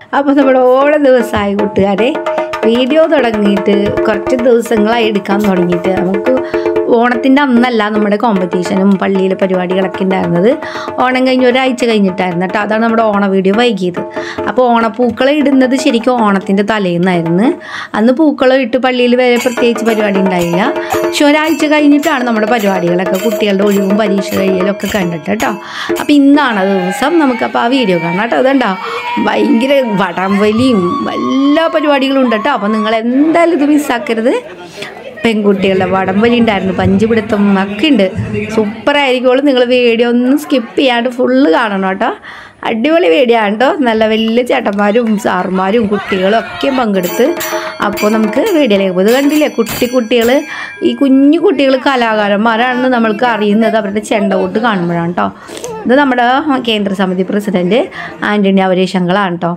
അപ്പോൾ നമ്മുടെ ഓണ ദിവസമായി കൂട്ടുകാരെ വീഡിയോ തുടങ്ങിയിട്ട് കുറച്ച് ദിവസങ്ങളായി എടുക്കാൻ തുടങ്ങിയിട്ട് നമുക്ക് ഓണത്തിൻ്റെ അന്നല്ല നമ്മുടെ കോമ്പറ്റീഷനും പള്ളിയിലെ പരിപാടികളൊക്കെ ഉണ്ടായിരുന്നത് ഓണം കഴിഞ്ഞ് ഒരാഴ്ച കഴിഞ്ഞിട്ടായിരുന്നു കേട്ടോ അതാണ് നമ്മുടെ ഓണ വീഡിയോ വൈകിയത് അപ്പോൾ ഓണപ്പൂക്കളം ഇടുന്നത് ശരിക്കും ഓണത്തിൻ്റെ തലേന്നായിരുന്നു അന്ന് പൂക്കളം ഇട്ട് പള്ളിയിൽ വരെ പ്രത്യേകിച്ച് പരിപാടി ഉണ്ടായില്ല പക്ഷെ ഒരാഴ്ച കഴിഞ്ഞിട്ടാണ് നമ്മുടെ പരിപാടികളൊക്കെ കുട്ടികളുടെ ഒഴിവും പരീക്ഷ കഴിയലും ഒക്കെ കണ്ടിട്ട് കേട്ടോ അപ്പോൾ ഇന്നാണ് ആ ദിവസം നമുക്കപ്പോൾ ആ വീഡിയോ കാണാം കേട്ടോ അതുകൊണ്ടോ ഭയങ്കര വടംവലിയും എല്ലാ പരിപാടികളും ഉണ്ട് കേട്ടോ അപ്പോൾ നിങ്ങൾ എന്തായാലും ഇത് മിസ്സാക്കരുത് പെൺകുട്ടികളുടെ വടംവലി ഉണ്ടായിരുന്നു പഞ്ചുപിടുത്തം ഒക്കെ ഉണ്ട് സൂപ്പറായിരിക്കുള്ളൂ നിങ്ങൾ വീഡിയോ ഒന്നും സ്കിപ്പ് ചെയ്യാണ്ട് ഫുള്ള് കാണണം കേട്ടോ അടിപൊളി വീഡിയോ ആണ് കേട്ടോ നല്ല വലിയ ചേട്ടന്മാരും സാറുമാരും കുട്ടികളും ഒക്കെ പങ്കെടുത്ത് അപ്പോൾ നമുക്ക് വീഡിയോയിലേക്ക് പോകും ഇത് കണ്ടില്ലേ കുട്ടി കുട്ടികൾ ഈ കുഞ്ഞു കുട്ടികൾ കലാകാരന്മാരാണെന്ന് നമ്മൾക്ക് അറിയുന്നത് അവരുടെ ചെണ്ടകൊട്ട് കാണുമ്പോഴാണ് കേട്ടോ ഇത് നമ്മുടെ കേന്ദ്ര സമിതി പ്രസിഡന്റ് ആൻ്റണി അവരേശങ്ങളാണ് കേട്ടോ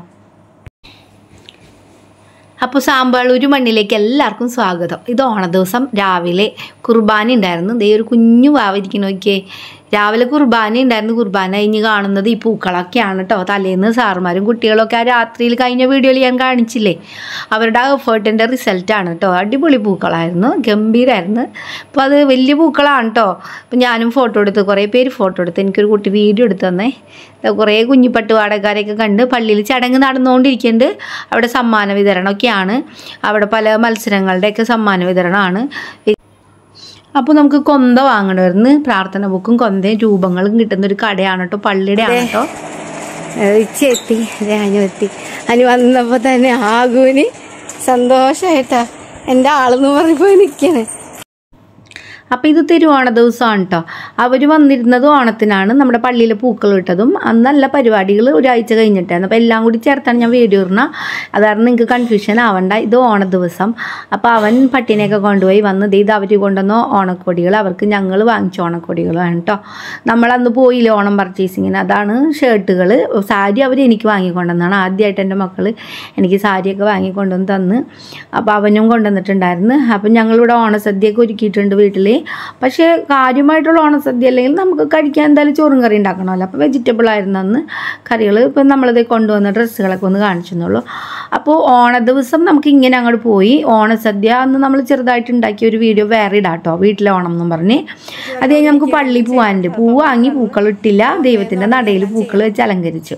അപ്പോൾ സാമ്പാളൂര് മണ്ണിലേക്ക് എല്ലാവർക്കും സ്വാഗതം ഇത് ഓണ ദിവസം രാവിലെ കുർബാന ഉണ്ടായിരുന്നു ദേ ഒരു കുഞ്ഞു വാവിരിക്കുന്നു നോക്കിയേ രാവിലെ കുർബാന ഉണ്ടായിരുന്നു കുർബാന കഴിഞ്ഞ് കാണുന്നത് ഈ പൂക്കളൊക്കെയാണ് കേട്ടോ തലേന്ന് സാറുമാരും കുട്ടികളൊക്കെ ആ രാത്രിയിൽ കഴിഞ്ഞ വീഡിയോയിൽ ഞാൻ കാണിച്ചില്ലേ അവരുടെ ആ എഫേർട്ടിൻ്റെ റിസൾട്ടാണ് കേട്ടോ അടിപൊളി പൂക്കളായിരുന്നു ഗംഭീരമായിരുന്നു അപ്പോൾ അത് വലിയ പൂക്കളാണ് കേട്ടോ അപ്പോൾ ഞാനും ഫോട്ടോ എടുത്ത് കുറേ പേര് ഫോട്ടോ എടുത്ത് എനിക്കൊരു കുട്ടി വീഡിയോ എടുത്ത് തന്നേ കുറേ കുഞ്ഞിപ്പട്ടുപാടക്കാരെയൊക്കെ കണ്ട് പള്ളിയിൽ ചടങ്ങ് നടന്നുകൊണ്ടിരിക്കുന്നുണ്ട് അവിടെ സമ്മാന വിതരണമൊക്കെയാണ് അവിടെ പല മത്സരങ്ങളുടെയൊക്കെ സമ്മാന വിതരണമാണ് അപ്പോൾ നമുക്ക് കൊന്ത വാങ്ങണമായിരുന്നു പ്രാർത്ഥന ബുക്കും കൊന്തയും രൂപങ്ങളും കിട്ടുന്ന ഒരു കടയാണ് കേട്ടോ പള്ളിയുടെ ആണ് കേട്ടോ എത്തി അനു എത്തി അനു വന്നപ്പോൾ തന്നെ ആകൂന് സന്തോഷമായിട്ടാ എൻ്റെ ആളെന്ന് പറഞ്ഞപ്പോൾ നിൽക്കണേ അപ്പോൾ ഇത് തിരുവോണ ദിവസമാണ് കേട്ടോ അവർ വന്നിരുന്നത് ഓണത്തിനാണ് നമ്മുടെ പള്ളിയിൽ പൂക്കൾ ഇട്ടതും അന്നല്ല പരിപാടികൾ ഒരാഴ്ച കഴിഞ്ഞിട്ടായിരുന്നു അപ്പോൾ എല്ലാം കൂടി ചേർത്താണ് ഞാൻ വീഡിയോ ഇടുന്ന അതായത് നിങ്ങൾക്ക് കൺഫ്യൂഷൻ ആവണ്ട ഇത് ഓണ ദിവസം അപ്പോൾ അവൻ പട്ടിനെയൊക്കെ കൊണ്ടുപോയി വന്ന് ദേ ഇത് അവർ കൊണ്ടുവന്ന ഓണക്കൊടികൾ അവർക്ക് ഞങ്ങൾ വാങ്ങിച്ച ഓണക്കൊടികളാണ് കേട്ടോ നമ്മളന്ന് പോയില്ല ഓണം പർച്ചേസിങ്ങിന് അതാണ് ഷർട്ടുകൾ സാരി അവർ എനിക്ക് വാങ്ങിക്കൊണ്ടുവന്നാണ് ആദ്യമായിട്ട് എൻ്റെ മക്കൾ എനിക്ക് സാരിയൊക്കെ വാങ്ങിക്കൊണ്ടുവന്ന് തന്ന് അപ്പോൾ അവനും കൊണ്ടുവന്നിട്ടുണ്ടായിരുന്നു അപ്പം ഞങ്ങളിവിടെ ഓണസദ്യയൊക്കെ ഒരുക്കിയിട്ടുണ്ട് വീട്ടിൽ പക്ഷേ കാര്യമായിട്ടുള്ള ഓണസദ്യ അല്ലെങ്കിൽ നമുക്ക് കഴിക്കാൻ എന്തായാലും ചോറും കറി ഉണ്ടാക്കണമല്ലോ അപ്പോൾ വെജിറ്റബിൾ ആയിരുന്നു അന്ന് കറികൾ ഇപ്പം നമ്മളിത് കൊണ്ടുവന്ന ഡ്രസ്സുകളൊക്കെ ഒന്ന് കാണിച്ചെന്നുള്ളൂ അപ്പോൾ ഓണ ദിവസം നമുക്ക് ഇങ്ങനെ അങ്ങോട്ട് പോയി ഓണസദ്യ അന്ന് നമ്മൾ ചെറുതായിട്ട് ഉണ്ടാക്കിയ ഒരു വീഡിയോ വേറെ ഇടാം കേട്ടോ വീട്ടിലെ ഓണം എന്നും പറഞ്ഞ് അത് കഴിഞ്ഞ് നമുക്ക് പള്ളി പോകാനുണ്ട് പൂ വാങ്ങി പൂക്കൾ ഇട്ടില്ല ദൈവത്തിൻ്റെ നടയിൽ പൂക്കൾ വെച്ച് അലങ്കരിച്ചു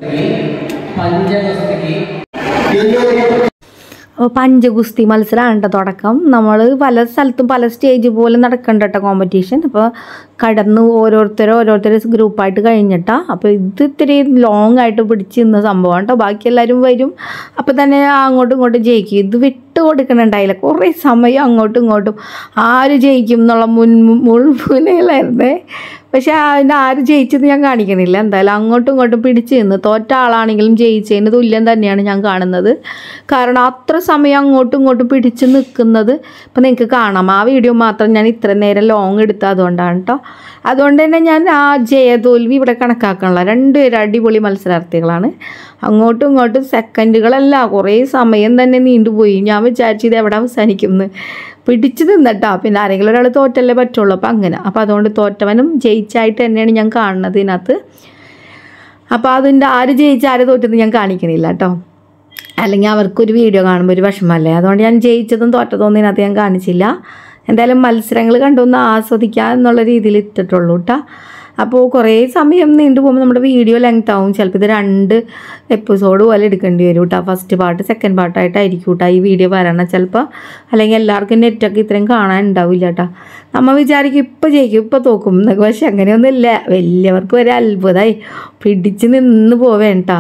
അപ്പോൾ പഞ്ചഗുസ്തി മത്സരമാണ് കേട്ടോ തുടക്കം നമ്മൾ പല സ്ഥലത്തും പല സ്റ്റേജ് പോലെ നടക്കണ്ട കേട്ടോ കോമ്പറ്റീഷൻ അപ്പോൾ കടന്ന് ഓരോരുത്തരും ഓരോരുത്തർ ഗ്രൂപ്പായിട്ട് കഴിഞ്ഞിട്ടാ അപ്പോൾ ഇത് ഇത്തിരി ലോങ് ആയിട്ട് പിടിച്ച് നിന്ന സംഭവമാണ് കേട്ടോ ബാക്കി എല്ലാവരും വരും അപ്പോൾ തന്നെ അങ്ങോട്ടും ഇങ്ങോട്ടും ജയിക്കും ഇത് വിട്ട് കൊടുക്കണുണ്ടായില്ല കുറേ സമയം അങ്ങോട്ടും ഇങ്ങോട്ടും ആര് ജയിക്കും എന്നുള്ള മുൻ മുൾമുനയിലായിരുന്നേ പക്ഷേ അതിന് ആര് ജയിച്ചത് ഞാൻ കാണിക്കണില്ല എന്തായാലും അങ്ങോട്ടും ഇങ്ങോട്ടും പിടിച്ച് നിന്ന് തോറ്റ ആളാണെങ്കിലും ജയിച്ചതിന് തുല്യം തന്നെയാണ് ഞാൻ കാണുന്നത് കാരണം അത്ര സമയം അങ്ങോട്ടും ഇങ്ങോട്ടും പിടിച്ച് നിൽക്കുന്നത് ഇപ്പം നിങ്ങൾക്ക് കാണാം ആ വീഡിയോ മാത്രം ഞാൻ ഇത്ര നേരം ലോങ് എടുത്തത് അതുകൊണ്ടാണ് കേട്ടോ അതുകൊണ്ട് തന്നെ ഞാൻ ആ ജയതോൽവി ഇവിടെ കണക്കാക്കണില്ല രണ്ടുപേരും അടിപൊളി മത്സരാർത്ഥികളാണ് അങ്ങോട്ടും ഇങ്ങോട്ടും സെക്കൻഡുകളല്ല കുറേ സമയം തന്നെ നീണ്ടുപോയി ഞാൻ വിചാരിച്ചു ഇത് എവിടെ അവസാനിക്കുമെന്ന് പിടിച്ചു നിന്നിട്ടാ പിന്നെ ആരെങ്കിലും ഒരാൾ തോറ്റല്ലേ പറ്റുള്ളൂ അപ്പം അങ്ങനെ അപ്പോൾ അതുകൊണ്ട് തോറ്റവനും ജയിച്ചായിട്ട് തന്നെയാണ് ഞാൻ കാണുന്നത് ഇതിനകത്ത് അപ്പോൾ അതിൻ്റെ ആര് ജയിച്ച ആര് തോറ്റത് ഞാൻ കാണിക്കണില്ല കേട്ടോ അല്ലെങ്കിൽ അവർക്കൊരു വീഡിയോ കാണുമ്പോൾ ഒരു വിഷമമല്ലേ അതുകൊണ്ട് ഞാൻ ജയിച്ചതും തോറ്റതും ഒന്നും ഇതിനകത്ത് ഞാൻ കാണിച്ചില്ല എന്തായാലും മത്സരങ്ങൾ കണ്ടൊന്ന് ആസ്വദിക്കുക എന്നുള്ള രീതിയിൽ ഇട്ടിട്ടുള്ളൂ കേട്ടോ അപ്പോൾ കുറേ സമയം നീണ്ടു പോകുമ്പോൾ നമ്മുടെ വീഡിയോ ലെങ്ത് ആവും ചിലപ്പോൾ ഇത് രണ്ട് എപ്പിസോഡ് പോലെ എടുക്കേണ്ടി വരും കേട്ടോ ഫസ്റ്റ് പാർട്ട് സെക്കൻഡ് പാർട്ടായിട്ടായിരിക്കും കേട്ടോ ഈ വീഡിയോ വരണം ചിലപ്പോൾ അല്ലെങ്കിൽ എല്ലാവർക്കും നെറ്റൊക്കെ ഇത്രയും കാണാൻ ഉണ്ടാവില്ല കേട്ടോ നമ്മൾ വിചാരിക്കും ഇപ്പോൾ ജയിക്കും ഇപ്പോൾ തോക്കും എന്നൊക്കെ പക്ഷെ അങ്ങനെയൊന്നുമില്ല വലിയവർക്ക് ഒരു അത്ഭുതമായി പിടിച്ച് നിന്ന് പോവേണ്ട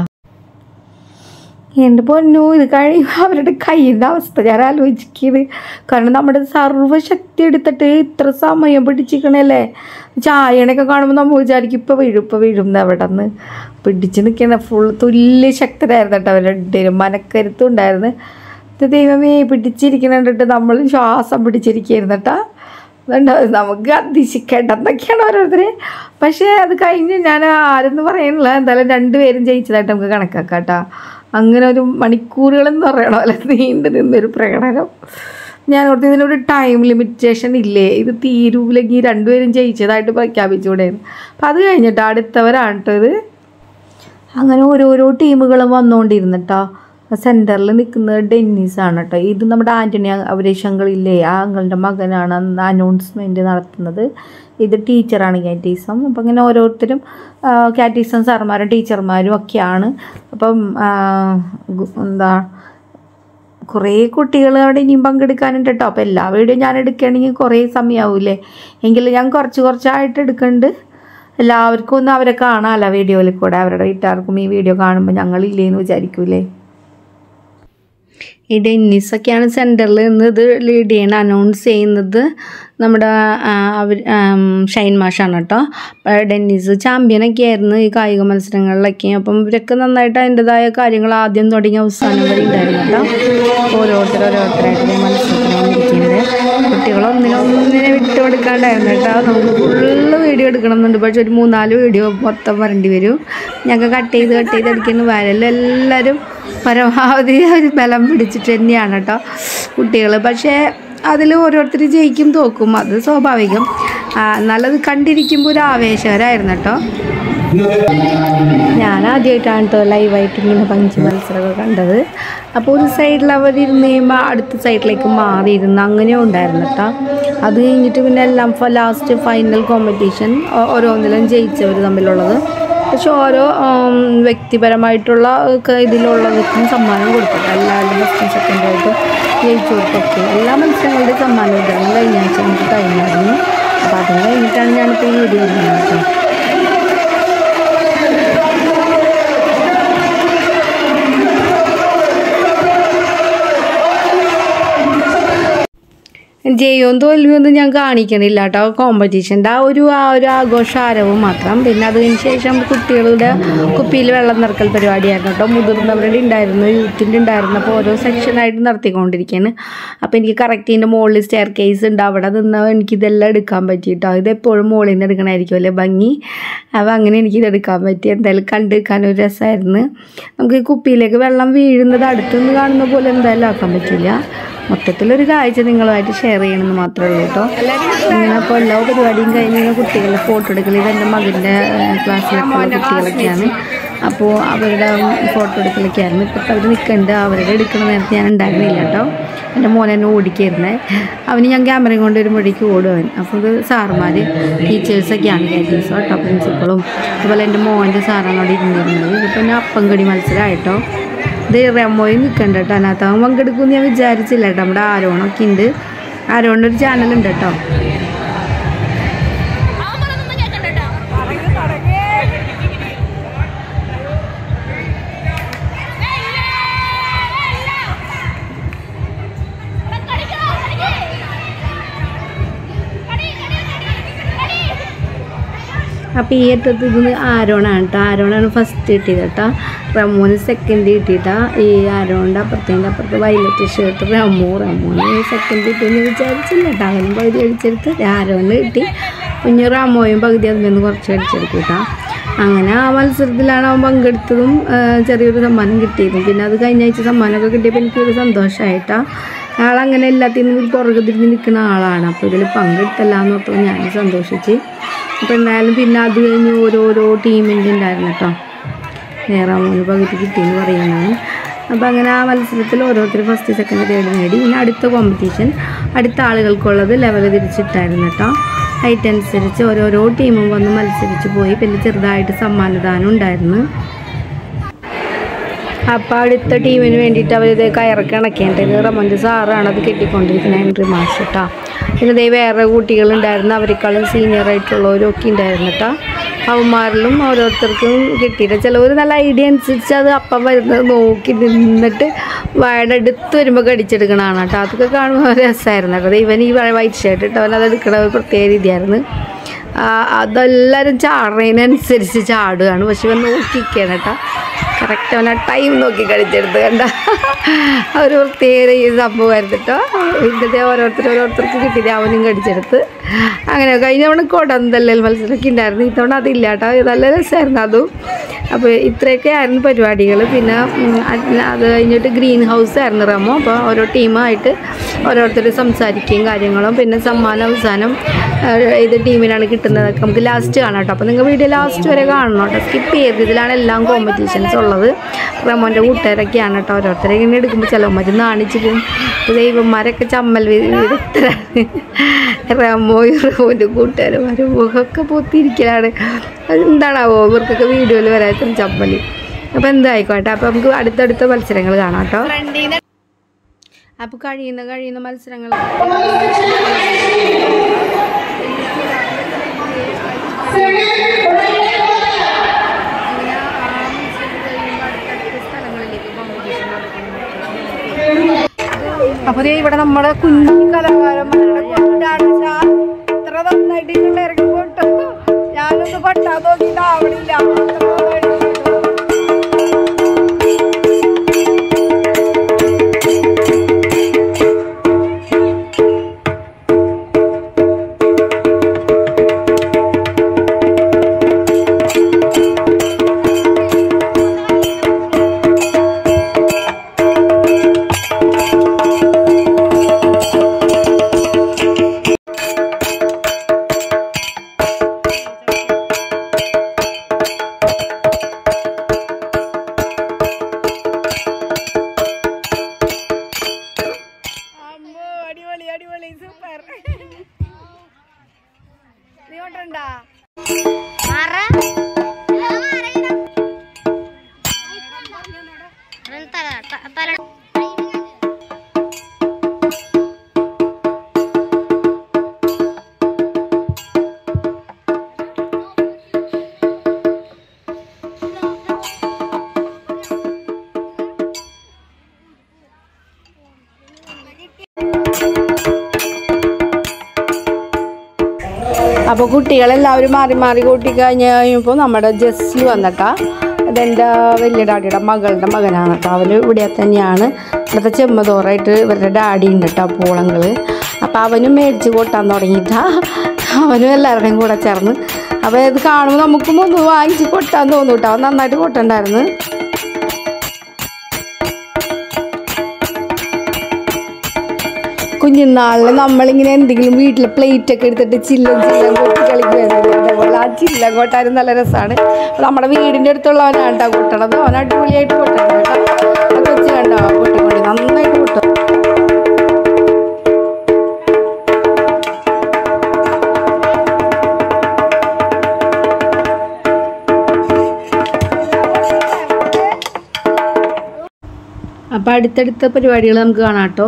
എൻ്റെ പൊന്നു ഇത് കഴിയുമ്പോൾ അവരുടെ കയ്യിൻ്റെ അവസ്ഥ ഞാൻ ആലോചിക്കുന്നത് കാരണം നമ്മുടെ സർവ്വശക്തി എടുത്തിട്ട് ഇത്ര സമയം പിടിച്ചിരിക്കണല്ലേ ചായണൊക്കെ കാണുമ്പോൾ നമ്മൾ വിചാരിക്കും ഇപ്പോൾ വീഴും ഇപ്പോൾ വീഴും എന്ന് അവിടെ നിന്ന് പിടിച്ച് നിൽക്കണ ഫുൾ തുല്യ ശക്തരായിരുന്നു കേട്ടോ അവർ രണ്ടുപേരും മനക്കരുത്തും ഉണ്ടായിരുന്നു ഇത് ദൈവമേ പിടിച്ചിരിക്കണ കണ്ടിട്ട് നമ്മൾ ശ്വാസം പിടിച്ചിരിക്കുകയായിരുന്നു കേട്ടോ അതുകൊണ്ട് നമുക്ക് അതിശിക്കേണ്ടെന്നൊക്കെയാണ് ഓരോരുത്തർ പക്ഷേ അത് കഴിഞ്ഞ് ഞാൻ ആരെന്ന് പറയുന്നില്ല എന്തായാലും രണ്ടുപേരും ജയിച്ചതായിട്ട് നമുക്ക് കണക്കാക്കാം കേട്ടോ അങ്ങനെ ഒരു മണിക്കൂറുകളെന്ന് പറയണ പോലെ നീണ്ടു നിന്നൊരു പ്രകടനം ഞാൻ ഓർത്ത് ഇതിനൊരു ടൈം ലിമിറ്റേഷൻ ഇല്ലേ ഇത് തീരൂലെങ്കിൽ രണ്ടുപേരും ജയിച്ചതായിട്ട് പ്രഖ്യാപിച്ചുകൂടെയായിരുന്നു അപ്പം അത് കഴിഞ്ഞിട്ട് അടുത്തവരാണ് കേട്ടോ ഇത് അങ്ങനെ ഓരോരോ ടീമുകളും വന്നുകൊണ്ടിരുന്നിട്ടോ സെൻറ്ററിൽ നിൽക്കുന്നത് ഡെന്നീസ് ആണ് കേട്ടോ ഇത് നമ്മുടെ ആൻ്റണി അവരേഷ് അങ്കിളില്ലേ ആ അങ്കിളിൻ്റെ മകനാണ് അന്ന് അനൗൺസ്മെൻറ്റ് നടത്തുന്നത് ഇത് ടീച്ചറാണ് കാറ്റീസം അപ്പം ഇങ്ങനെ ഓരോരുത്തരും കാറ്റീസം സാർമാരും ടീച്ചർമാരും ഒക്കെയാണ് അപ്പം ആ, ഗു- എന്താ കുറേ കുട്ടികൾ അവിടെ ഇനിയും പങ്കെടുക്കാനുണ്ട് കേട്ടോ അപ്പോൾ എല്ലാ വീഡിയോ ഞാൻ എടുക്കുകയാണെങ്കിൽ കുറേ സമയമാവില്ലേ എങ്കിലും ഞാൻ കുറച്ച് കുറച്ചായിട്ട് എടുക്കുന്നുണ്ട് എല്ലാവർക്കും ഒന്ന് അവരെ കാണാമല്ലോ വീഡിയോയിൽ കൂടെ അവരുടെ വീട്ടുകാർക്കും ഈ വീഡിയോ കാണുമ്പോൾ ഞങ്ങളില്ലേന്ന് വിചാരിക്കൂലേ ഈ ഡെന്നിസൊക്കെയാണ് സെൻറ്ററിൽ നിന്ന് ഇത് ലീഡ് ചെയ്യണ അനൗൺസ് ചെയ്യുന്നത് നമ്മുടെ ആ, അവർ ആം, ഷൈൻ മാഷാണ് കേട്ടോ അപ്പോൾ ഡെന്നിസ് ചാമ്പ്യനൊക്കെ ആയിരുന്നു ഈ കായിക മത്സരങ്ങളിലൊക്കെ അപ്പം ഇവരൊക്കെ നന്നായിട്ട് അതിൻ്റെതായ കാര്യങ്ങൾ ആദ്യം തുടങ്ങി അവസാനം വരെ ഉണ്ടായിരുന്നു കേട്ടോ ഓരോരുത്തർ ഓരോരുത്തരായിട്ട് ഇതേ മത്സരത്തിന് വന്നിരിക്കുന്നത് കുട്ടികൾ ഒന്നിനൊന്നിനെ വിട്ടു കൊടുക്കാണ്ടായിരുന്നു കേട്ടോ നമുക്ക് ഫുള്ള് വീഡിയോ എടുക്കണം എന്നുണ്ട് പക്ഷെ ഒരു മൂന്നാല് വീഡിയോ മൊത്തം വരേണ്ടി വരും ഞങ്ങൾക്ക് കട്ട് ചെയ്ത് കട്ട് ചെയ്ത് അടിക്കുന്ന വരൽ എല്ലാവരും പരമാവധി ഒരു ബലം പിടിച്ചിട്ട് തന്നെയാണ് കേട്ടോ കുട്ടികൾ പക്ഷേ അതിൽ ഓരോരുത്തർ ജയിക്കും തോക്കും അത് സ്വാഭാവികം ആ, എന്നാലത് കണ്ടിരിക്കുമ്പോൾ ഒരു ആവേശകരമായിരുന്നു കേട്ടോ ഞാൻ ആദ്യമായിട്ടാണ് കേട്ടോ ലൈവായിട്ട് ഇങ്ങനെ പഞ്ച് മത്സരമൊക്കെ കണ്ടത് അപ്പോൾ ഒരു സൈഡിൽ അവർ ഇരുന്ന് കഴിയുമ്പോൾ അടുത്ത സൈഡിലേക്ക് മാറിയിരുന്ന് അങ്ങനെ ഉണ്ടായിരുന്നു കേട്ടോ അത് കഴിഞ്ഞിട്ട് പിന്നെ എല്ലാം ലാസ്റ്റ് ഫൈനൽ കോമ്പറ്റീഷൻ ഓരോന്നിലും ജയിച്ചവർ തമ്മിലുള്ളത് പക്ഷെ ഓരോ ഉം, വ്യക്തിപരമായിട്ടുള്ള ഒക്കെ ഇതിലുള്ളവർക്കും സമ്മാനം കൊടുത്തിട്ട് എല്ലാവരും ഫസ്റ്റും സെക്കൻഡായിട്ടും ജയിച്ചവർക്കൊക്കെ എല്ലാ മത്സരങ്ങളുടെയും സമ്മാനം ഇതാണ് കഴിഞ്ഞ ആഴ്ച നമുക്ക് കഴിഞ്ഞായിരുന്നു അപ്പോൾ അതും കഴിഞ്ഞിട്ടാണ് ഞാനിപ്പോൾ ഈ വീഡിയോ ചെയ്യുന്നത് കേട്ടോ ജയവും തോൽവിയൊന്നും ഞാൻ കാണിക്കണില്ല കേട്ടോ കോമ്പറ്റീഷൻ്റെ ആ ഒരു ആ ഒരു ആഘോഷാരവും മാത്രം പിന്നെ അതിന് ശേഷം കുട്ടികളുടെ കുപ്പിയിൽ വെള്ളം നിറക്കൽ പരിപാടിയായിരുന്നു കേട്ടോ മുതിർന്നവരുടെ ഉണ്ടായിരുന്നു യൂത്തിൻ്റെ ഉണ്ടായിരുന്നു അപ്പോൾ ഓരോ സെക്ഷനായിട്ട് നടത്തിക്കൊണ്ടിരിക്കുകയാണ് അപ്പോൾ എനിക്ക് കറക്റ്റ് ഇതിൻ്റെ മുകളിൽ സ്റ്റെയർ കേസ് ഉണ്ട് അവിടെ നിന്ന് എനിക്കിതെല്ലാം എടുക്കാൻ പറ്റി കേട്ടോ ഇതെപ്പോഴും മുകളിൽ നിന്ന് എടുക്കണമായിരിക്കും അല്ലേ ഭംഗി അപ്പോൾ അങ്ങനെ എനിക്കിത് എടുക്കാൻ പറ്റി എന്തായാലും കണ്ടെടുക്കാൻ ഒരു രസമായിരുന്നു നമുക്ക് ഈ കുപ്പിയിലേക്ക് വെള്ളം വീഴുന്നത് അടുത്തുനിന്ന് കാണുന്ന പോലെ എന്തായാലും ആക്കാൻ പറ്റില്ല മൊത്തത്തിലൊരു കാഴ്ച നിങ്ങളുമായിട്ട് ഷെയർ ചെയ്യണമെന്ന് മാത്രമേ ഉള്ളൂ കേട്ടോ ഇങ്ങനെ അപ്പോൾ എല്ലാ പരിപാടിയും കഴിഞ്ഞ് കുട്ടികളുടെ ഫോട്ടോ എടുക്കൽ ഇത് എൻ്റെ മകൻ്റെ ക്ലാസ്സിലൊക്കെയുള്ള കുട്ടികളൊക്കെയാണ് അപ്പോൾ അവരുടെ ഫോട്ടോ എടുക്കലൊക്കെ ആയിരുന്നു ഇപ്പോൾ അവർ നിൽക്കുന്നുണ്ട് അവരുടെ എടുക്കുന്ന നേരത്തെ ഞാൻ ഉണ്ടായിരുന്നില്ല കേട്ടോ എൻ്റെ മോനെ എന്നെ ഓടിക്കായിരുന്നേ അവന് ഞാൻ ക്യാമറയും കൊണ്ട് വരുമ്പോഴേക്കും ഓടും അവൻ അപ്പോൾ ഇത് സാറുമാർ ടീച്ചേഴ്സൊക്കെയാണ് ടീച്ചേഴ്സും കേട്ടോ പ്രിൻസിപ്പളും അതുപോലെ എൻ്റെ മോൻ്റെ സാറാണ് അവിടെ ഇരുന്നിരുന്നത് ഇതിപ്പോൾ ഞാൻ അപ്പങ്കടി മത്സരമായിട്ടോ ഇത് റെമോയിൽ നിൽക്കണ്ട കേട്ടോ അതിനകത്ത് അവൻ പങ്കെടുക്കുമെന്ന് ഞാൻ വിചാരിച്ചില്ല കേട്ടോ നമ്മുടെ ആരോണൊക്കെ ഉണ്ട് ആരോണിൻ്റെ ഒരു ചാനലുണ്ട് കേട്ടോ അപ്പോൾ ഈ അറ്റത്ത് ഇതിന് ആരോണാണ് കേട്ടോ ആരോണാണ് ഫസ്റ്റ് കിട്ടിയത് കേട്ടോ റമോന് സെക്കൻഡ് കിട്ടിയിട്ടാ ഈ ആരോണിൻ്റെ അപ്പുറത്തേൻ്റെ അപ്പുറത്ത് വയലറ്റ് ഷർട്ട് റമോ റമോന് സെക്കൻഡ് കിട്ടിയെന്ന് വിചാരിച്ചില്ല കേട്ടോ അവനും പകുതി അടിച്ചെടുത്ത് ആരോണ് കിട്ടി കുഞ്ഞു റമോയും പകുതി അതിൽ നിന്ന് കുറച്ച് അടിച്ചെടുത്തു കേട്ടോ അങ്ങനെ ആ മത്സരത്തിലാണ് അവൻ പങ്കെടുത്തതും ആ, ചെറിയൊരു സമ്മാനം കിട്ടിയതും പിന്നെ അത് കഴിഞ്ഞ ആഴ്ച സമ്മാനമൊക്കെ കിട്ടിയപ്പോൾ എനിക്കൊരു സന്തോഷമായിട്ടാ ആളങ്ങനെ എല്ലാത്തിനും പുറകെ തിരിഞ്ഞ് നിൽക്കുന്ന ആളാണ് അപ്പോൾ ഇതിൽ പങ്കെടുത്തല്ല എന്ന് ഓർത്തപ്പോൾ ഞാൻ സന്തോഷിച്ച് അപ്പോൾ എന്തായാലും പിന്നെ അത് കഴിഞ്ഞ് ഓരോരോ ടീമിൻ്റെ ഉണ്ടായിരുന്നു കേട്ടോ നേറാമൂന്ന് പകുതി കിട്ടിയെന്ന് പറയുന്നതാണ് അപ്പോൾ അങ്ങനെ ആ മത്സരത്തിൽ ഓരോരുത്തർ ഫസ്റ്റ് സെക്കൻഡ് തേർഡ് നേടി ഇനി അടുത്ത കോമ്പറ്റീഷൻ അടുത്ത ആളുകൾക്കുള്ളത് ലെവൽ തിരിച്ചിട്ടായിരുന്നു കേട്ടോ ഹൈറ്റ് അനുസരിച്ച് ഓരോരോ ടീമും വന്ന് മത്സരിച്ച് പോയി പിന്നെ ചെറുതായിട്ട് സമ്മാനദാനം ഉണ്ടായിരുന്നു അപ്പോൾ അടുത്ത ടീമിന് വേണ്ടിയിട്ട് അവരിത് കയറൊക്കെ ഇണക്കേണ്ടത് റമൻ്റെ സാറാണ് അത് കെട്ടിക്കൊണ്ടിരിക്കുന്നത് എൻട്രി മാഷ് കേട്ടോ പിന്നെ ഇതേ വേറെ കുട്ടികളുണ്ടായിരുന്നു അവരെക്കാളും സീനിയർ ആയിട്ടുള്ളവരും ഒക്കെ ഉണ്ടായിരുന്നു കേട്ടോ അവന്മാരിലും ഓരോരുത്തർക്കും കിട്ടിയിട്ട് ചിലവർ നല്ല ഐഡിയ അനുസരിച്ച് അത് അപ്പം വരുന്നത് നോക്കി നിന്നിട്ട് വയയുടെ അടുത്ത് വരുമ്പോൾ കടിച്ചെടുക്കണതാണ് കേട്ടോ അതൊക്കെ കാണുമ്പോൾ രസമായിരുന്നു കേട്ടോ ഇവൻ ഈ വൈറ്റ് ഷർട്ട് ഇട്ടവൻ അത് എടുക്കണ ഒരു പ്രത്യേക രീതിയായിരുന്നു ആ, അതെല്ലാവരും ചാടുന്നതിനനുസരിച്ച് ചാടുകയാണ് പക്ഷെ ഇവൻ നോക്കിക്കാണ് കേട്ടോ കറക്റ്റ് അവൻ ആ ടൈം നോക്കി കളിച്ചെടുത്ത് കണ്ട ആ ഒരു പ്രത്യേക ഈ സംഭവമായിരുന്നു കേട്ടോ ഇന്നത്തെ ഓരോരുത്തർ ഓരോരുത്തർക്ക് കിട്ടിയത് അവനും കടിച്ചെടുത്ത് അങ്ങനെ കഴിഞ്ഞ തവണ കൊടന്തല്ലൽ മത്സരമൊക്കെ ഉണ്ടായിരുന്നു ഇത്തവണ അതില്ല കേട്ടോ നല്ല രസമായിരുന്നു അതും അപ്പോൾ ഇത്രയൊക്കെ ആയിരുന്നു പരിപാടികൾ പിന്നെ ഉം, അത് അത് കഴിഞ്ഞിട്ട് ഗ്രീൻ ഹൗസ് ആയിരുന്നു റമോ അപ്പോൾ ഓരോ ടീമായിട്ട് ഓരോരുത്തർ സംസാരിക്കുകയും കാര്യങ്ങളും പിന്നെ സമ്മാനം അവസാനം ആ, ഏത് ടീമിനാണ് കിട്ടുന്നതൊക്കെ നമുക്ക് ലാസ്റ്റ് കാണാം കേട്ടോ അപ്പോൾ നിങ്ങൾ വീഡിയോ ലാസ്റ്റ് വരെ കാണണം കേട്ടോ സ്കിപ്പ് ചെയ്ത് ഇതിലാണ് എല്ലാം കോമ്പറ്റീഷൻസ് ഉള്ളത് റമോൻ്റെ കൂട്ടുകാരൊക്കെയാണ് കേട്ടോ ഓരോരുത്തരെ ഇങ്ങനെ എടുക്കുമ്പോൾ ചിലവന്മാർ നാണിച്ച് പോകും ഇപ്പോൾ ദൈവന്മാരൊക്കെ ചമ്മൽ വിദഗ്ധരാണ് റമോ റമോൻ്റെ കൂട്ടുകാരന്മാർ മുഖമൊക്കെ പൊത്തിയിരിക്കലാണ് എന്താണാവോ ഇവർക്കൊക്കെ വീഡിയോയിൽ വരാത്ത ചമ്മൽ അപ്പോൾ എന്തായിക്കോട്ടെ അപ്പോൾ നമുക്ക് അടുത്തടുത്ത മത്സരങ്ങൾ കാണാം കേട്ടോ അപ്പോൾ കഴിയുന്ന കഴിയുന്ന മത്സരങ്ങൾ അപ്പൊ ദേ ഇവിടെ നമ്മുടെ കുഞ്ഞു കലാകാരന്മാരുടെ കൊണ്ടാണ് ഞാൻ ഇത്ര നന്നായിട്ട് ഇങ്ങോട്ട് ഇറങ്ങി പോട്ടോ ഞാനൊന്ന് കൊട്ടാൻ നോക്കിയിട്ട് ആവണില്ല അത്ര നന്നായിട്ട് ചെയ്തു. അമ്മോ അടിപൊളി അടിപൊളി സൂപ്പർ നീ കൊണ്ടുണ്ടാ അപ്പോൾ കുട്ടികളെല്ലാവരും മാറി മാറി കൂട്ടി കഴിഞ്ഞ് കഴിയുമ്പോൾ നമ്മുടെ ജസ്സിൽ വന്നിട്ടാ അതെൻ്റെ വലിയ ഡാഡിയുടെ മകളുടെ മകനാണ് കേട്ടോ അവന് ഇവിടെ തന്നെയാണ് ഇവിടുത്തെ ചെമ്മതോറായിട്ട് ഇവരുടെ ഡാഡി ഉണ്ട് കേട്ടോ പൂളങ്ങൾ അപ്പോൾ അവനും മേടിച്ച് കൊട്ടാൻ തുടങ്ങിയിട്ടാ അവനും എല്ലാവരുടെയും കൂടെ ചേർന്ന് അപ്പോൾ ഇത് കാണുമ്പോൾ നമുക്കും ഒന്ന് വാങ്ങിച്ച് കൊട്ടാൻ തോന്നും കേട്ടോ അവൻ നന്നായിട്ട് കൊട്ടുണ്ടായിരുന്നു കുഞ്ഞുനാളിൽ നമ്മളിങ്ങനെ എന്തെങ്കിലും വീട്ടിൽ പ്ലേറ്റ് ഒക്കെ എടുത്തിട്ട് ചില്ലം ചില്ലം കൊട്ടി കളിക്കുമായിരുന്നു അതേപോലെ ആ ചില്ലം കൊട്ടാനും നല്ല രസമാണ് നമ്മുടെ വീടിൻ്റെ അടുത്തുള്ളവനാണ് കേട്ടോ കൊട്ടണത് അവൻ അടിപൊളിയായിട്ട് കൊട്ടണം കേട്ടോ ആ കൊച്ചു കണ്ടോ കൊട്ടിക്കൊണ്ട് നന്നായിട്ട് കൊട്ടും അപ്പോൾ അടുത്തടുത്ത പരിപാടികൾ നമുക്ക് കാണാം കേട്ടോ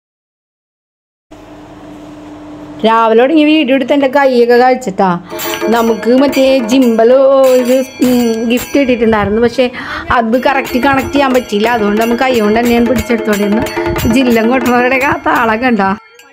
രാവിലെ തുടങ്ങി വീഡിയോ എടുത്ത് എൻ്റെ കൈയൊക്കെ കഴിച്ചിട്ടാ നമുക്ക് മറ്റേ ജിമ്പൽ ഒരു ഗിഫ്റ്റ് കിട്ടിയിട്ടുണ്ടായിരുന്നു പക്ഷേ അത് കറക്റ്റ് കണക്ട് ചെയ്യാൻ പറ്റിയില്ല അതുകൊണ്ട് നമുക്ക് കൈ കൊണ്ട് തന്നെയാണ് പിടിച്ചെടുത്തോണ്ടിരുന്നു ജില്ലം കൊട്ടുന്നവരുടെ ആ താളം കണ്ടോ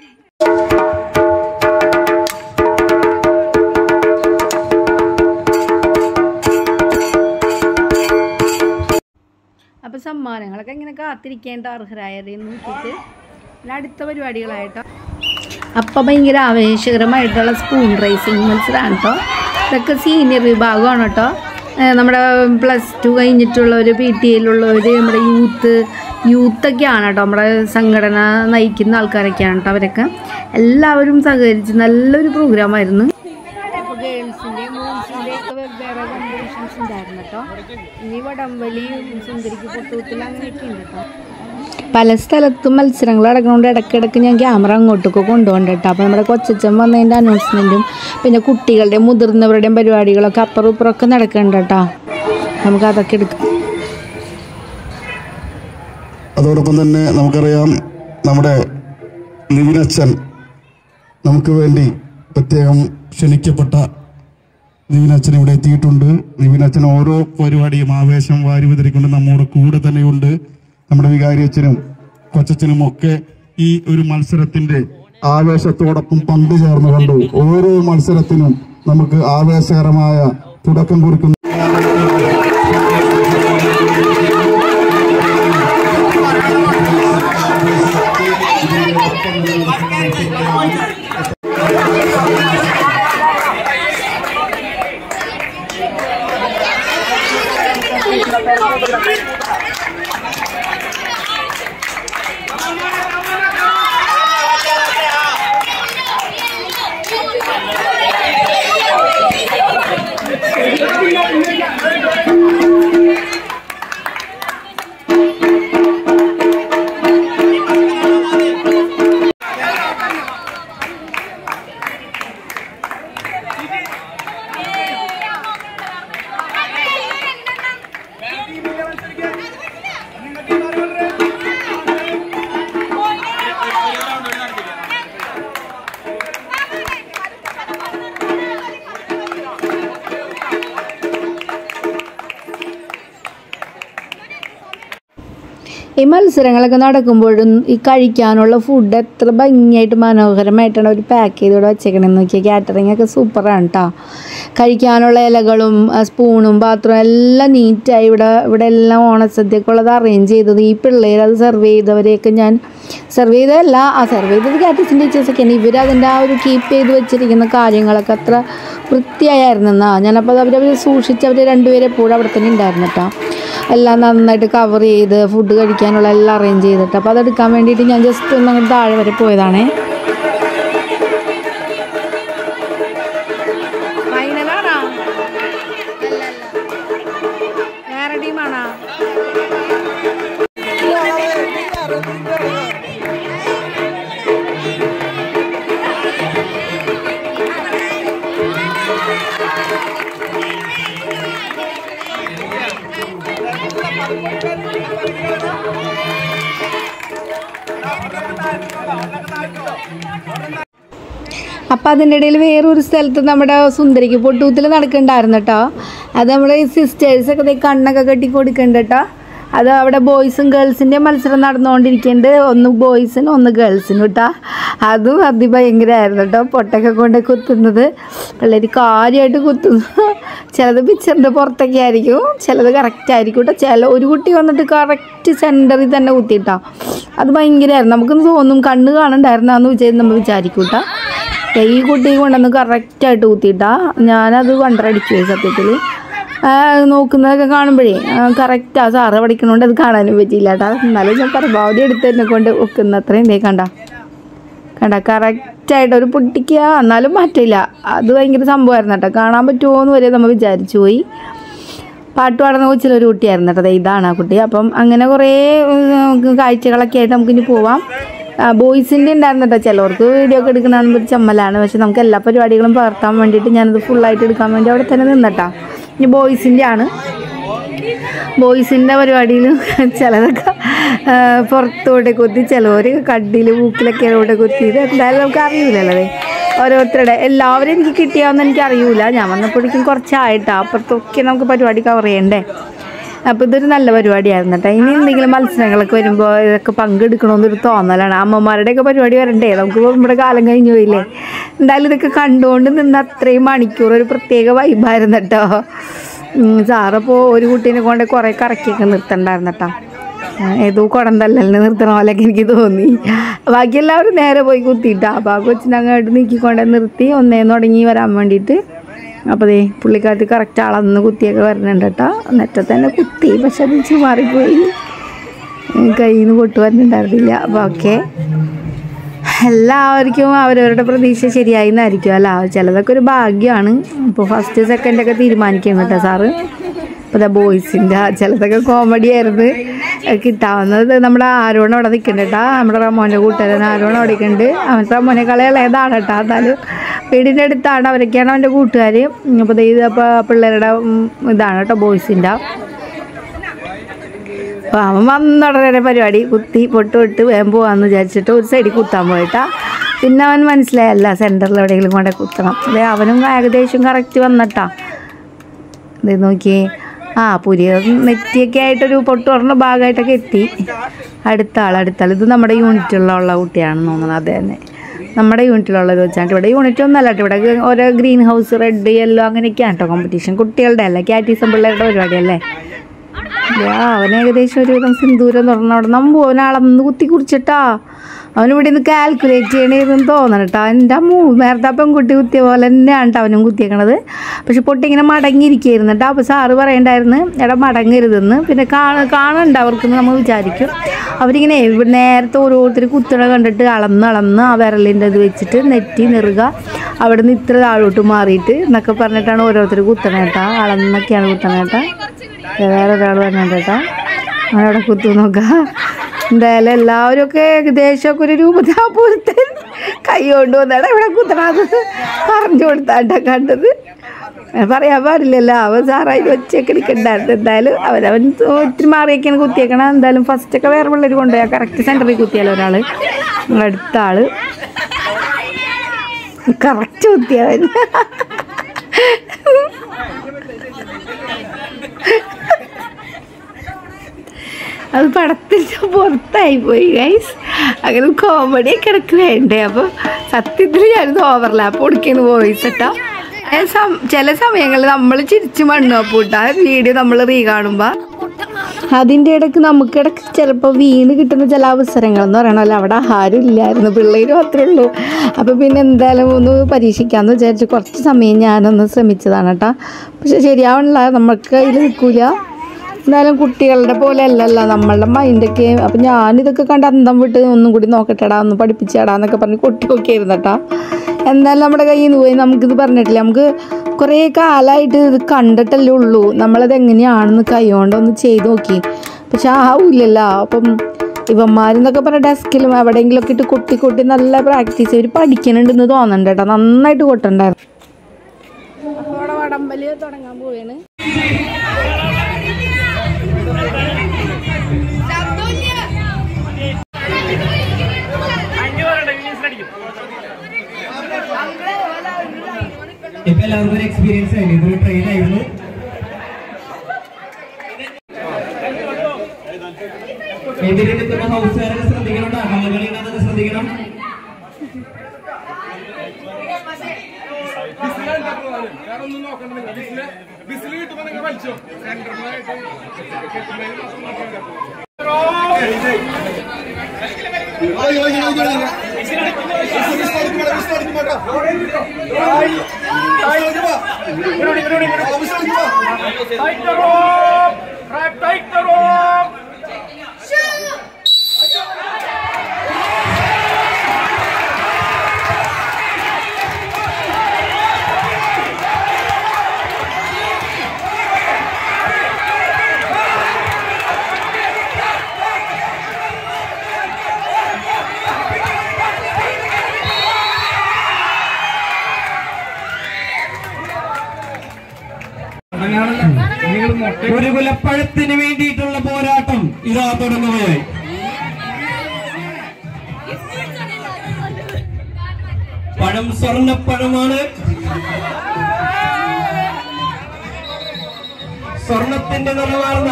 അപ്പോൾ സമ്മാനങ്ങളൊക്കെ ഇങ്ങനെ കാത്തിരിക്കേണ്ട അർഹരായതെന്ന് നോക്കിയിട്ട് പിന്നെ അടുത്ത പരിപാടികളായിട്ടോ അപ്പം ഭയങ്കര ആവേശകരമായിട്ടുള്ള സ്പൂൺ റേസിംഗ് മത്സരമാണ് കേട്ടോ ഇതൊക്കെ സീനിയർ വിഭാഗമാണ് കേട്ടോ ഏഹ് നമ്മുടെ പ്ലസ് ടു കഴിഞ്ഞിട്ടുള്ളവർ പി ടി എയിലുള്ളവർ നമ്മുടെ യൂത്ത് യൂത്തൊക്കെയാണ് കേട്ടോ നമ്മുടെ സംഘടന നയിക്കുന്ന ആൾക്കാരൊക്കെയാണ് കേട്ടോ അവരൊക്കെ എല്ലാവരും സഹകരിച്ച് നല്ലൊരു പ്രോഗ്രാമായിരുന്നു അപ്പോൾ ഗേൾസിൻ്റെ മൂവ്സിൻ്റെ ഒക്കെ വെവ്വേറെ കോമ്പറ്റീഷൻസ് ഉണ്ടായിരുന്നു കേട്ടോ ഇനി വടംവലി സുന്ദരിക്ക് പൊട്ടുകുത്തൽ അങ്ങനെയൊക്കെ ഉണ്ട് കേട്ടോ പല സ്ഥലത്തും മത്സരങ്ങൾ നടക്കുന്നതുകൊണ്ട് ഇടയ്ക്കിടയ്ക്ക് ഞാൻ ക്യാമറ അങ്ങോട്ടൊക്കെ കൊണ്ടുപോകണ്ട കേട്ടോ അപ്പോൾ നമ്മുടെ കൊച്ചച്ചൻ വന്നതിൻ്റെ അനൗൺസ്മെൻറ്റും പിന്നെ കുട്ടികളുടെയും മുതിർന്നവരുടെയും പരിപാടികളൊക്കെ അപ്പുറം ഇപ്പുറമൊക്കെ നടക്കുന്നുണ്ട് കേട്ടോ നമുക്ക് അതൊക്കെ എടുക്കാം അതോടൊപ്പം തന്നെ നമുക്കറിയാം നമ്മുടെ നിവിനച്ചൻ നമുക്ക് വേണ്ടി പ്രത്യേകം ക്ഷണിക്കപ്പെട്ട നിവിനച്ചൻ ഇവിടെ എത്തിയിട്ടുണ്ട് നിവിനച്ചൻ ഓരോ പരിപാടിയും ആവേശം വാരി വിതറിക്കൊണ്ട് നമ്മുടെ കൂടെ തന്നെയുണ്ട് നമ്മുടെ വികാരി അച്ഛനും കൊച്ചച്ഛനും ഒക്കെ ഈ ഒരു മത്സരത്തിന്റെ ആവേശത്തോടൊപ്പം പങ്കു ചേർന്നുകൊണ്ട് ഓരോ മത്സരത്തിനും നമുക്ക് ആവേശകരമായ തുടക്കം കുറിക്കുന്ന ഈ മത്സരങ്ങളൊക്കെ നടക്കുമ്പോഴും ഈ കഴിക്കാനുള്ള ഫുഡ് എത്ര ഭംഗിയായിട്ട് മനോഹരമായിട്ടാണ് അവർ പാക്ക് ചെയ്തോടെ വെച്ചേക്കണെന്ന് നോക്കിയാൽ കാറ്ററിംഗ് ഒക്കെ സൂപ്പറാണ് കേട്ടോ കഴിക്കാനുള്ള ഇലകളും ആ സ്പൂണും പാത്രവും എല്ലാം നീറ്റായി ഇവിടെ ഇവിടെ എല്ലാം ഓണസദ്യക്കുള്ളത് അറേഞ്ച് ചെയ്തത് ഈ പിള്ളേർ അത് സെർവ് ചെയ്തവരെയൊക്കെ ഞാൻ സെർവ് ചെയ്തതല്ല ആ സെർവ് ചെയ്തത് കാറ്ററിംഗ് ടീച്ചേഴ്സൊക്കെയാണ് ഇവർ അതിൻ്റെ ആ ഒരു കീപ്പ് ചെയ്ത് വെച്ചിരിക്കുന്ന കാര്യങ്ങളൊക്കെ അത്ര വൃത്തിയായിരുന്നെന്നാ ഞാനപ്പോൾ അവർ അവർ സൂക്ഷിച്ച് അവർ രണ്ടുപേരെ എപ്പോഴും അവിടെ തന്നെ ഉണ്ടായിരുന്നു കേട്ടോ എല്ലാം നന്നായിട്ട് കവർ ചെയ്ത് ഫുഡ് കഴിക്കാനുള്ള എല്ലാം അറേഞ്ച് ചെയ്തിട്ട് അപ്പോൾ അതെടുക്കാൻ വേണ്ടിയിട്ട് ഞാൻ ജസ്റ്റ് ഒന്ന് അങ്ങോട്ട് താഴെ വരെ പോയതാണേ വേറെ ടീമാണോ അപ്പം അതിൻ്റെ ഇടയിൽ വേറൊരു സ്ഥലത്ത് നമ്മുടെ സുന്ദരിക്ക് പൊട്ടൂത്തിൽ നടക്കുന്നുണ്ടായിരുന്നു കേട്ടോ അത് നമ്മുടെ സിസ്റ്റേഴ്സൊക്കെ ദേ കണ്ണൊക്കെ കെട്ടി കൊടുക്കുന്നുണ്ട് കേട്ടോ അത് അവിടെ ബോയ്സും ഗേൾസിൻ്റെ മത്സരം നടന്നുകൊണ്ടിരിക്കുന്നുണ്ട് ഒന്ന് ബോയ്സിനും ഒന്ന് ഗേൾസിനും കേട്ടോ അതും അതിഭയങ്കരമായിരുന്നു കേട്ടോ പൊട്ടൊക്കെ കൊണ്ട് കുത്തുന്നത് പിള്ളേർ കാര്യമായിട്ട് കുത്തുന്നു ചിലത് പിക്ചറിൻ്റെ പുറത്തൊക്കെ ആയിരിക്കും ചിലത് കറക്റ്റ് ആയിരിക്കും കേട്ടോ ചില ഒരു കുട്ടി വന്നിട്ട് കറക്റ്റ് സെൻറ്ററിൽ തന്നെ കുത്തിയിട്ടാ അത് ഭയങ്കരമായിരുന്നു നമുക്കൊന്ന് തോന്നും കണ്ണ് കാണണ്ടായിരുന്നാന്ന് വിചാരിച്ച് നമ്മൾ വിചാരിക്കും കേട്ടോ ഈ കുട്ടി കൊണ്ടുവന്ന് കറക്റ്റായിട്ട് കുത്തിയിട്ടാ ഞാനത് കണ്ടടിച്ചു പോയി സത്യത്തിൽ നോക്കുന്നതൊക്കെ കാണുമ്പോഴേ കറക്റ്റ് ആ സാറ് പഠിക്കണോണ്ട് അത് കാണാനും പറ്റിയില്ല കേട്ടോ എന്നാലും ഞാൻ പരമാവധി എടുത്ത് എന്നെ കൊണ്ട് വെക്കുന്ന അത്രയും ഇതേ കണ്ട കണ്ട കറക്റ്റായിട്ട് ഒരു പൊട്ടിക്കുക എന്നാലും മാറ്റില്ല അത് ഭയങ്കര സംഭവമായിരുന്നു കേട്ടോ കാണാൻ പറ്റുമോ എന്ന് വരെ നമ്മൾ വിചാരിച്ചു പോയി പാട്ട് പാടുന്ന കൊച്ചിലൊരു കുട്ടിയായിരുന്നു കേട്ടോ ദേ ഇതാണ് ആ കുട്ടി അപ്പം അങ്ങനെ കുറേ ഉം, കാഴ്ചകളൊക്കെ ആയിട്ട് നമുക്കിനി പോവാം ബോയ്സിൻ്റെ ഉണ്ടായിരുന്നു കേട്ടോ ചിലവർക്ക് വീഡിയോ ഒക്കെ എടുക്കണമെന്ന് ഒരു ചമ്മലാണ് പക്ഷെ നമുക്ക് എല്ലാ പരിപാടികളും പകർത്താൻ വേണ്ടിയിട്ട് ഞാനത് ഫുള്ളായിട്ട് എടുക്കാൻ വേണ്ടി അവിടെ തന്നെ നിന്നട്ടാ ഇനി ബോയ്സിൻ്റെ ആണ് ബോയ്സിൻ്റെ പരിപാടിയിൽ ചിലതൊക്കെ ആ, പുറത്തോട്ട് കുത്തി ചിലവർ കడ్డీలు മൂക്കിലൊക്കെ ഇവിടെ കുത്തി ഇത് എന്തായാലും നമുക്ക് അറിയില്ലല്ലോ അതെ ഓരോരുത്തരുടെ എല്ലാവരും എനിക്ക് കിട്ടിയാന്ന് എനിക്ക് അറിയൂല ഞാൻ വന്നപ്പോഴേക്കും കുറച്ചായിട്ടാ അപ്പുറത്തൊക്കെ നമുക്ക് പരിപാടി കവർ ചെയ്യണ്ടേ അപ്പോൾ ഇതൊരു നല്ല പരിപാടിയായിരുന്നു കേട്ടോ ഇനി എന്തെങ്കിലും മത്സരങ്ങളൊക്കെ വരുമ്പോൾ ഇതൊക്കെ പങ്കെടുക്കണമെന്നൊരു തോന്നലാണ് അമ്മമാരുടെയൊക്കെ പരിപാടി വരണ്ടേ നമുക്ക് നമ്മുടെ കാലം കഴിഞ്ഞു പോയില്ലേ എന്തായാലും ഇതൊക്കെ കണ്ടുകൊണ്ട് നിന്ന് അത്രയും മണിക്കൂർ ഒരു പ്രത്യേക വൈബായിരുന്നു കേട്ടോ സാറപ്പോൾ ഒരു കുട്ടീനെ കൊണ്ട് കുറേ കറക്കിയൊക്കെ നിർത്തണ്ടായിരുന്നു കേട്ടോ ആ, ഏതോ കുടം തല്ലലിന് നിർത്തണ പോലെയൊക്കെ എനിക്ക് തോന്നി ബാക്കി എല്ലാവരും നേരെ പോയി കുത്തിയിട്ടാ അപ്പോൾ ആ കൊച്ചിനെ അങ്ങോട്ട് നീക്കിക്കൊണ്ട് നിർത്തി ഒന്നേന്ന് തുടങ്ങി വരാൻ വേണ്ടിയിട്ട് അപ്പോൾ ദേ പുള്ളിക്കാരത്തി കറക്റ്റ് അളന്ന് കുത്തിയൊക്കെ വരുന്നുണ്ട് കേട്ടോ നെറ്റ തന്നെ കുത്തി പക്ഷെ അത് ഇച്ചിരി മാറിപ്പോയി കയ്യിൽ നിന്ന് പൊട്ട് വരുന്നുണ്ടായിരുന്നില്ല അപ്പോൾ ഓക്കെ എല്ലാവർക്കും അവരവരുടെ പ്രതീക്ഷ ശരിയായി എന്നായിരിക്കും അല്ല ചിലതൊക്കെ ഒരു ഭാഗ്യമാണ് ഇപ്പോൾ ഫസ്റ്റ് സെക്കൻഡൊക്കെ തീരുമാനിക്കും കേട്ടോ സാറ് ഇപ്പോൾ ദാ ബോയ്സിൻ്റെ ചിലതൊക്കെ കോമഡി ആയിരുന്നു കിട്ടാവുന്നത് നമ്മുടെ ആരോണം അവിടെ നിൽക്കുന്നുണ്ട് കേട്ടോ നമ്മുടെ റമോൻ്റെ കൂട്ടുകാരൻ ആരോണം അവിടെ നിൽക്കുന്നുണ്ട് അവൻ റമോനെക്കാളെ ഇളയതാണ് കേട്ടോ എന്നാലും വീടിൻ്റെ അടുത്താണ് അവരൊക്കെയാണ് അവൻ്റെ കൂട്ടുകാർ അപ്പോൾ ഇത് അപ്പോൾ പിള്ളേരുടെ ഉം, ഇതാണ് കേട്ടോ ബോയ്സിൻ്റെ അപ്പോൾ അവൻ വന്നുടനെ പരിപാടി കുത്തി പൊട്ട് തൊട്ട് വേഗം പോകാമെന്ന് വിചാരിച്ചിട്ട് ഒരു സൈഡിൽ കുത്താൻ പോയിട്ടാ പിന്നെ അവൻ മനസ്സിലായല്ല സെൻറ്ററിൽ എവിടെയെങ്കിലും കൊണ്ട് കുത്തണം അതെ അവനും ഏകദേശം കറക്റ്റ് വന്നിട്ടാ ഇത് നോക്കിയേ ആ പുതിയ നെറ്റിയൊക്കെ ആയിട്ടൊരു പൊട്ട് തുറന്ന ഭാഗമായിട്ടൊക്കെ എത്തി അടുത്ത ആൾ അടുത്ത ആൾ ഇത് നമ്മുടെ യൂണിറ്റിലുള്ള കുട്ടിയാണെന്ന് തോന്നുന്നത് അത് തന്നെ നമ്മുടെ യൂണിറ്റിലുള്ളത് വെച്ചാൽ ഇവിടെ യൂണിറ്റ് ഒന്നല്ല കേട്ടോ ഇവിടെ ഓരോ ഗ്രീൻ ഹൗസ് റെഡ് യെല്ലോ അങ്ങനെയൊക്കെയാണ് കേട്ടോ കോമ്പറ്റീഷൻ കുട്ടികളുടെ അല്ല കാറ്റീസം പിള്ളേരുടെ പരിപാടിയല്ലേ ദേ, അവൻ ഏകദേശം ഒരുവിധം സിന്ദൂരം തുറന്ന അവിടെ നമ്മ അവൻ അളന്ന് കുത്തി കുറിച്ചിട്ടാ അവൻ ഇവിടെ നിന്ന് കാൽക്കുലേറ്റ് ചെയ്യണേന്ന് തോന്നണം കേട്ടോ എൻ്റെ മൂ നേരത്തെ ആ പെൺകുട്ടി കുത്തിയ പോലെ തന്നെയാണ് കേട്ടോ അവനും കുത്തിയേക്കണത് പക്ഷെ പൊട്ടി ഇങ്ങനെ മടങ്ങിയിരിക്കുകയായിരുന്നു കേട്ടോ അപ്പോൾ സാറ് പറയണ്ടായിരുന്നു എടാ മടങ്ങരുതെന്ന് പിന്നെ കാണ കാണണ്ട അവർക്കെന്ന് നമ്മൾ വിചാരിക്കും അവരിങ്ങനെ ഇവിടെ നേരത്തെ ഓരോരുത്തർ കുത്തണ കണ്ടിട്ട് അളന്ന് അളന്ന് ആ വിരലിൻ്റെ ഇത് വെച്ചിട്ട് നെറ്റി നെറുക അവിടെ നിന്ന് ഇത്ര താഴോട്ട് മാറിയിട്ട് എന്നൊക്കെ പറഞ്ഞിട്ടാണ് ഓരോരുത്തർ കുത്തണ കേട്ടാ അളന്നൊക്കെയാണ് കുത്തണ കേട്ടാ വേറെ ഒരാൾ പറഞ്ഞിട്ട് കേട്ടാ അവിടെ കുത്തു നോക്കാം എന്തായാലും എല്ലാവരും ഒക്കെ ഏകദേശം ഒക്കെ ഒരു രൂപത്തിൽ ആ പൂരത്തൻ കൈ കൊണ്ട് വന്നാണ് ഇവിടെ കുത്തണത് പറഞ്ഞു കൊടുത്താട്ടാ കണ്ടത് അങ്ങനെ പറയാൻ പാടില്ലല്ലോ അവൻ സാറായി ഒച്ചയൊക്കെ എടുക്കണ്ടായിരുന്നു എന്തായാലും അവനവൻ ഒത്തിരി മാറിയൊക്കെയാണ് കുത്തിയേക്കണം എന്തായാലും ഫസ്റ്റൊക്കെ വേറെ പിള്ളേർ കൊണ്ടുപോയാൽ കറക്റ്റ് സെൻറ്ററിൽ കുത്തിയാലോ ഒരാൾ അടുത്ത ആള് കറക്റ്റ് കുത്തിയവൻ അത് പടത്തിൻ്റെ പുറത്തായി പോയി ഗൈസ് അങ്ങനെ കോമഡി ഒക്കെ ഇടയ്ക്ക് വേണ്ടേ അപ്പോൾ സത്യത്തിൽ ഞാനിത് ഓവർലാപ്പ് കൊടുക്കുന്നു വോയിസ് കേട്ടോ ചില സമയങ്ങളിൽ നമ്മൾ ചിരിച്ച് മണ്ണു അപ്പൂട്ടാ വീഡിയോ നമ്മൾ റീ കാണുമ്പോൾ അതിൻ്റെ ഇടയ്ക്ക് നമുക്കിടയ്ക്ക് ചിലപ്പോൾ വീണ് കിട്ടുന്ന ചില അവസരങ്ങൾ എന്ന് പറയണല്ലോ അവിടെ ആരും ഇല്ലായിരുന്നു പിള്ളേർ മാത്രമേ ഉള്ളൂ അപ്പോൾ പിന്നെ എന്തായാലും ഒന്ന് പരീക്ഷിക്കാമെന്ന് വിചാരിച്ച് കുറച്ച് സമയം ഞാനൊന്ന് ശ്രമിച്ചതാണ് കേട്ടോ പക്ഷെ ശരിയാവണില്ല നമുക്ക് കയ്യിൽ നിൽക്കില്ല എന്നാലും കുട്ടികളുടെ പോലെ അല്ലല്ലോ നമ്മളുടെ മൈൻഡൊക്കെ അപ്പം ഞാനിതൊക്കെ കണ്ട് അന്തം വിട്ട് ഒന്നും കൂടി നോക്കട്ടെടാ ഒന്ന് പഠിപ്പിച്ചേടാ എന്നൊക്കെ പറഞ്ഞ് കൊട്ടി ഒക്കെ ആയിരുന്നു കേട്ടോ എന്തായാലും നമ്മുടെ കയ്യിൽ നിന്ന് പോയി നമുക്കിത് പറഞ്ഞിട്ടില്ല നമുക്ക് കുറേ കാലമായിട്ട് ഇത് കണ്ടിട്ടല്ലേ ഉള്ളൂ നമ്മളത് എങ്ങനെയാണെന്ന് കൈകൊണ്ട് ഒന്ന് ചെയ്ത് നോക്കി പക്ഷെ ആവില്ലല്ലോ അപ്പം ഇവന്മാരെന്നൊക്കെ പറഞ്ഞ ഡെസ്കിലും എവിടെയെങ്കിലുമൊക്കെ ഇട്ട് കൊട്ടി കൊട്ടി നല്ല പ്രാക്ടീസ് ഇവർ പഠിക്കണുണ്ടെന്ന് തോന്നണ്ട കേട്ടോ നന്നായിട്ട് കൊട്ടുണ്ടായിരുന്നു അപ്പോൾ അവിടെ വടംവലി തുടങ്ങാൻ പോവുകയാണ് ഇപ്പൊ എല്ലാവർക്കും ഒരു എക്സ്പീരിയൻസ് ആയില്ലേ ഇതൊരു ട്രെയിൻ ആയിരുന്നു എതിരെ നിൽക്കുന്ന ഹൗസുകാരൊക്കെ ശ്രദ്ധിക്കണം കേട്ടോ കളികളി ശ്രദ്ധിക്കണം ബിസിൽ കിട്ടുമ്പോ നിങ്ങൾ വലിച്ചോ സെന്ററിലായിട്ട് ഒരു കുലപ്പഴത്തിന് വേണ്ടിയിട്ടുള്ള പോരാട്ടം ഇതാ തുടങ്ങുകയായി പഴം സ്വർണ്ണപ്പഴമാണ് സ്വർണത്തിന്റെ നിറമാർന്ന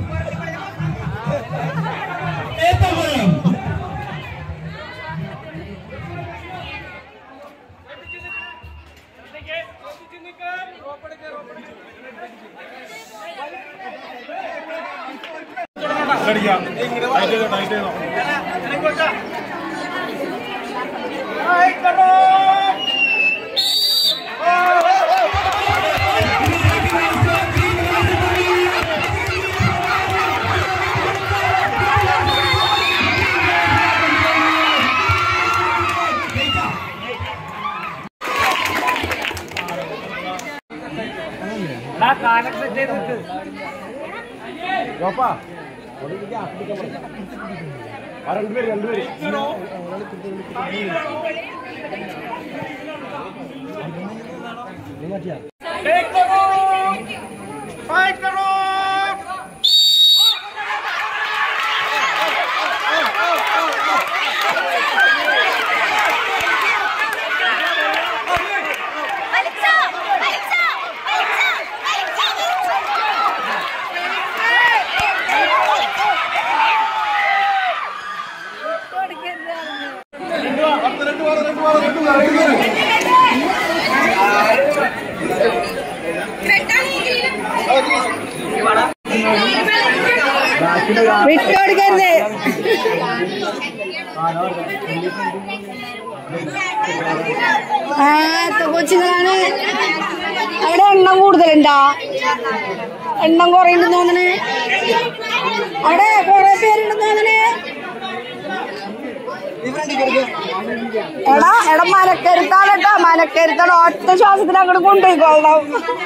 ഏത്തപ്പഴം Thank you. വിട്ടുകൊടുക്കരുത് ആ കൊച്ചുങ്ങളാണ് അവിടെ എണ്ണം കൂടുതലുണ്ടോ എണ്ണം കുറയുണ്ടെന്ന് തോന്നണേ അവിടെ കുറെ പേരുണ്ടെന്ന് തോന്നണേ എടാ എടാ മനക്കരുത്താണ് കേട്ടോ മനക്കരുത്താണ് ഒറ്റ ശ്വാസത്തിൽ അങ്ങോട്ട് കൊണ്ടുപോയിക്കൊള്ളണം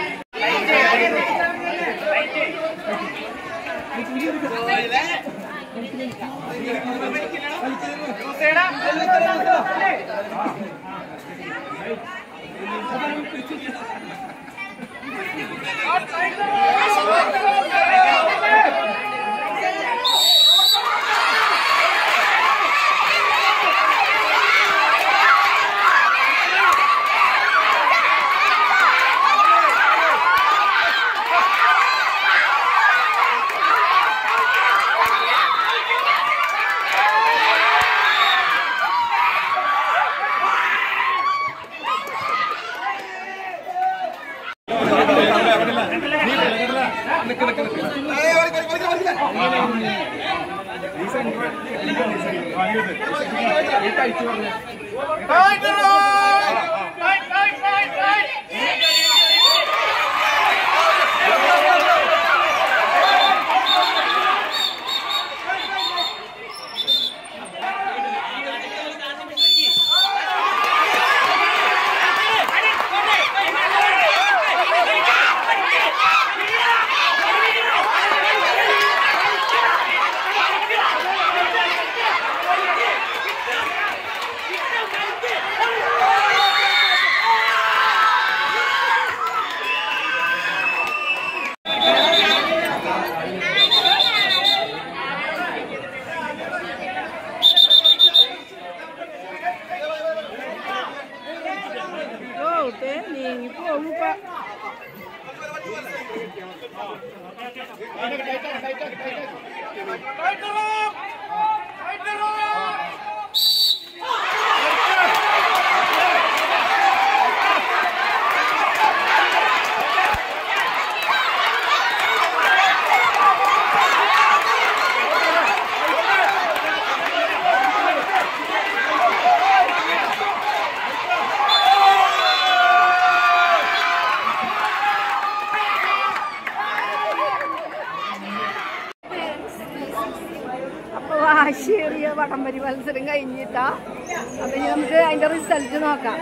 അപ്പൊ വാശിയേറിയ വടംവലി മത്സരം കഴിഞ്ഞിട്ടാ അപ്പൊ ഇനി നമുക്ക് അതിന്റെ റിസൾട്ട് നോക്കാം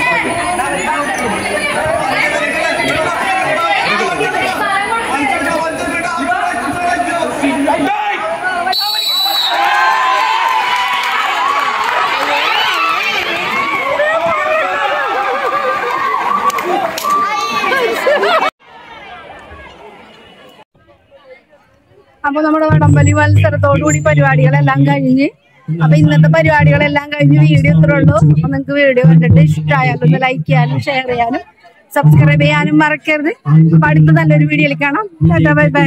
അപ്പൊ നമ്മുടെ വടംവലി മത്സരത്തോടുകൂടി പരിപാടികളെല്ലാം കഴിഞ്ഞ് അപ്പൊ ഇന്നത്തെ പരിപാടികളെല്ലാം കഴിഞ്ഞ് വീഡിയോ ഇത്രേ ഉള്ളൂ അപ്പൊ നിങ്ങൾക്ക് വീഡിയോ കണ്ടിട്ട് ഇഷ്ടമായാലും ഒന്ന് ലൈക്ക് ചെയ്യാനും ഷെയർ ചെയ്യാനും സബ്സ്ക്രൈബ് ചെയ്യാനും മറക്കരുത് അപ്പൊ അടുത്ത നല്ലൊരു വീഡിയോയിൽ കാണാം ബൈ ബൈ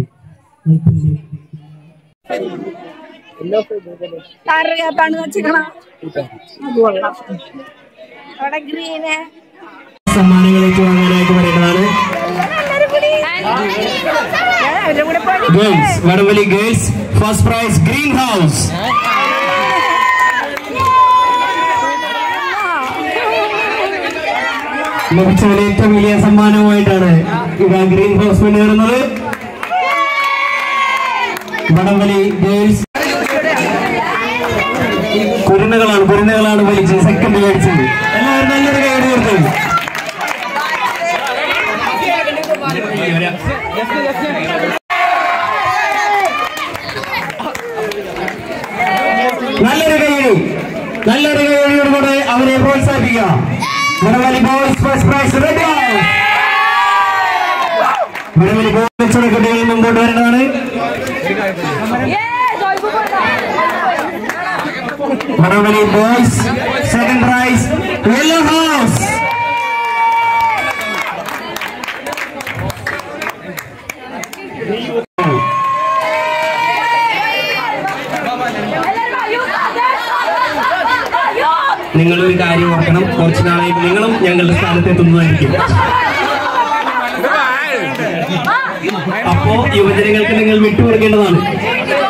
അറിയാത്താണ് വെച്ചിക്കണം അത് കൊള്ളാം അവിടെ ഗ്രീന് സമ്മാനങ്ങളേക്ക് വാങ്ങാനായിട്ട് വരേണ്ടതാണ് എല്ലാവരും കൂടി അവരുടെ കൂടെ പോയി ഗേൾസ് വടംവലി girls first prize green house ലഭിച്ചതിൽ ഏറ്റവും വലിയ സമ്മാനവുമായിട്ടാണ് ഇവ ഗ്രീൻ ഹൗസ് മുന്നേറുന്നത് വടംവലി ഗേൾസ് കുരുന്നുകളാണ് കുരുന്നുകളാണ് വലിച്ച് സെക്കൻഡ് മേടിച്ചത് എല്ലാവരും നല്ലൊരു കൈ കൊടുത്തത് നല്ലൊരു കൈയടി നല്ലൊരു കൈയടിയോടുകൂടെ അവരെ പ്രോത്സാഹിപ്പിക്കുക വടവലി ബോയ്സ് ഫസ്റ്റ് പ്രൈസ് റെഡി വടവലി ബോയ്സ് കുട്ടികൾ മുമ്പോട്ട് വരേണ്ടതാണ് വടവലി boys second prize yellow house നിങ്ങളൊരു കാര്യം ഓർക്കണം കുറച്ച് നാളായിട്ട് നിങ്ങളും ഞങ്ങളുടെ സ്ഥാനത്ത് എത്തുന്നതായിരിക്കും അപ്പോ യുവജനങ്ങൾക്ക് നിങ്ങൾ വിട്ടുകൊടുക്കേണ്ടതാണ്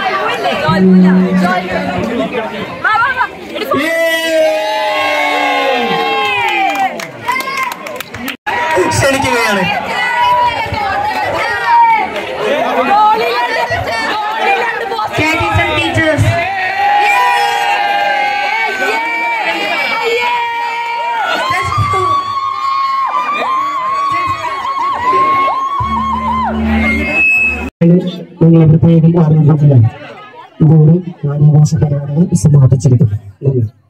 ക്ഷണിക്കുകയാണ് Caddies and teachers. നിങ്ങളെ പ്രത്യേകം അറിയിക്കുകയാണ് ഇതോടെ ആദിവാസ പരിപാടികൾ സമാപിച്ചിരിക്കുന്നു നന്ദി